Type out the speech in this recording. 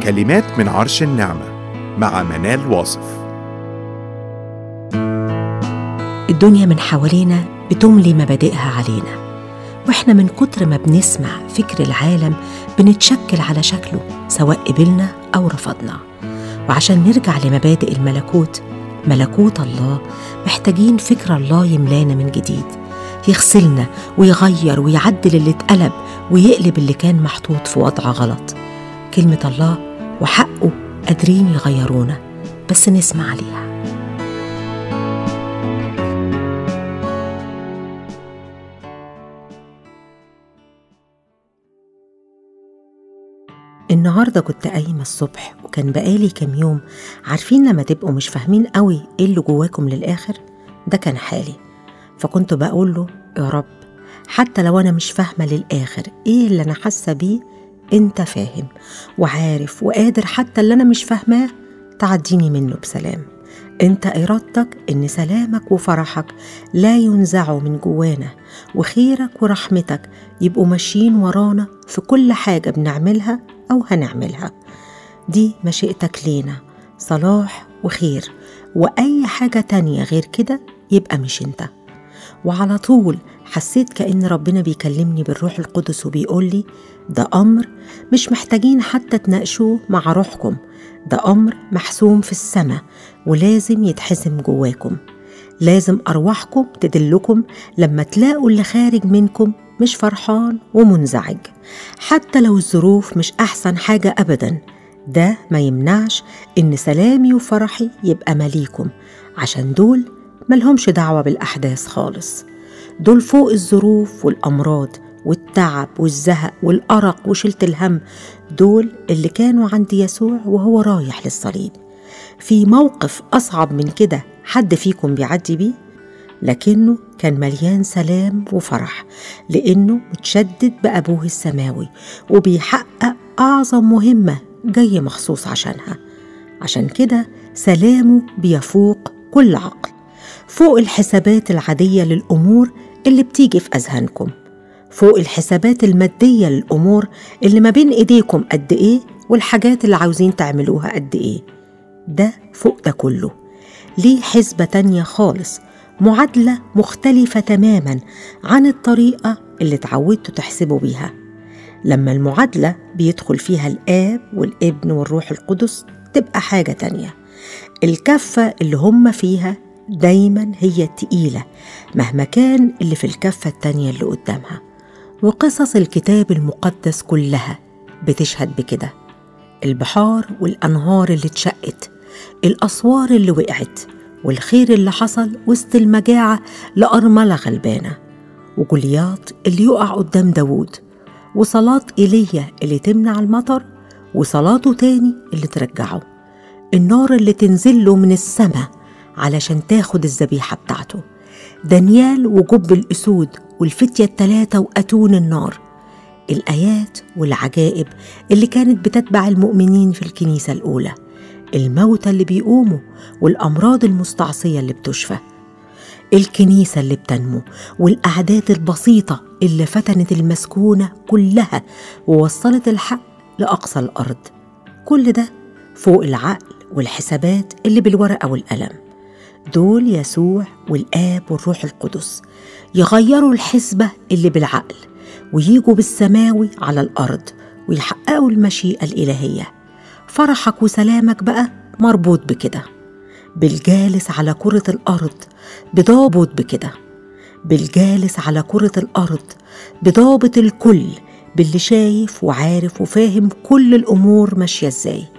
كلمات من عرش النعمة مع منال واصف الدنيا من حوالينا بتملي مبادئها علينا واحنا من كتر ما بنسمع فكر العالم بنتشكل على شكله سواء قبلنا او رفضنا وعشان نرجع لمبادئ الملكوت ملكوت الله محتاجين فكر الله يملانا من جديد يغسلنا ويغير ويعدل اللي اتقلب ويقلب اللي كان محطوط في وضع غلط كلمة الله وحقه قادرين يغيرونا بس نسمع عليها النهاردة كنت قايمة الصبح وكان بقالي كام يوم عارفين لما تبقوا مش فاهمين قوي ايه اللي جواكم للآخر ده كان حالي فكنت بقول له يا رب حتى لو أنا مش فاهمة للآخر ايه اللي أنا حاسة بيه انت فاهم وعارف وقادر حتى اللي أنا مش فاهماه تعديني منه بسلام انت ارادتك ان سلامك وفرحك لا ينزعوا من جوانا وخيرك ورحمتك يبقوا ماشيين ورانا في كل حاجة بنعملها أو هنعملها دي مشيئتك لينا صلاح وخير وأي حاجة تانية غير كده يبقى مش انت وعلى طول حسيت كأن ربنا بيكلمني بالروح القدس وبيقول لي ده أمر مش محتاجين حتى تناقشوه مع روحكم ده أمر محسوم في السماء ولازم يتحسم جواكم لازم أرواحكم تدلكم لما تلاقوا اللي خارج منكم مش فرحان ومنزعج حتى لو الظروف مش أحسن حاجة أبدا ده ما يمنعش إن سلامي وفرحي يبقى مليكم عشان دول ملهمش دعوة بالأحداث خالص دول فوق الظروف والأمراض والتعب والزهق والأرق وشلة الهم دول اللي كانوا عند يسوع وهو رايح للصليب في موقف أصعب من كده حد فيكم بيعدي بيه لكنه كان مليان سلام وفرح لأنه متشدد بأبوه السماوي وبيحقق أعظم مهمة جاي مخصوص عشانها عشان كده سلامه بيفوق كل عقل فوق الحسابات العادية للأمور اللي بتيجي في أذهانكم فوق الحسابات المادية للأمور اللي ما بين إيديكم قد إيه والحاجات اللي عاوزين تعملوها قد إيه ده فوق ده كله ليه حسبة تانية خالص معادلة مختلفة تماما عن الطريقة اللي اتعودتوا تحسبوا بيها لما المعادلة بيدخل فيها الآب والابن والروح القدس تبقى حاجة تانية الكفة اللي هم فيها دايما هي التقيلة مهما كان اللي في الكفة التانية اللي قدامها وقصص الكتاب المقدس كلها بتشهد بكده البحار والأنهار اللي اتشقت الأسوار اللي وقعت والخير اللي حصل وسط المجاعة لأرملة غلبانة وجولياط اللي يقع قدام داوود وصلاة إيليا اللي تمنع المطر وصلاته تاني اللي ترجعه النار اللي تنزله من السماء علشان تاخد الذبيحة بتاعته دانيال وجب الأسود والفتية التلاتة وأتون النار الآيات والعجائب اللي كانت بتتبع المؤمنين في الكنيسة الأولى الموتى اللي بيقوموا والأمراض المستعصية اللي بتشفى الكنيسة اللي بتنمو والأعداد البسيطة اللي فتنت المسكونة كلها ووصلت الحق لأقصى الأرض كل ده فوق العقل والحسابات اللي بالورقة والقلم دول يسوع والآب والروح القدس يغيروا الحسبة اللي بالعقل ويجوا بالسماوي على الأرض ويحققوا المشيئة الإلهية فرحك وسلامك بقى مربوط بكده بالجالس على كرة الأرض بضابط بكده بالجالس على كرة الأرض بضابط الكل باللي شايف وعارف وفاهم كل الأمور ماشية إزاي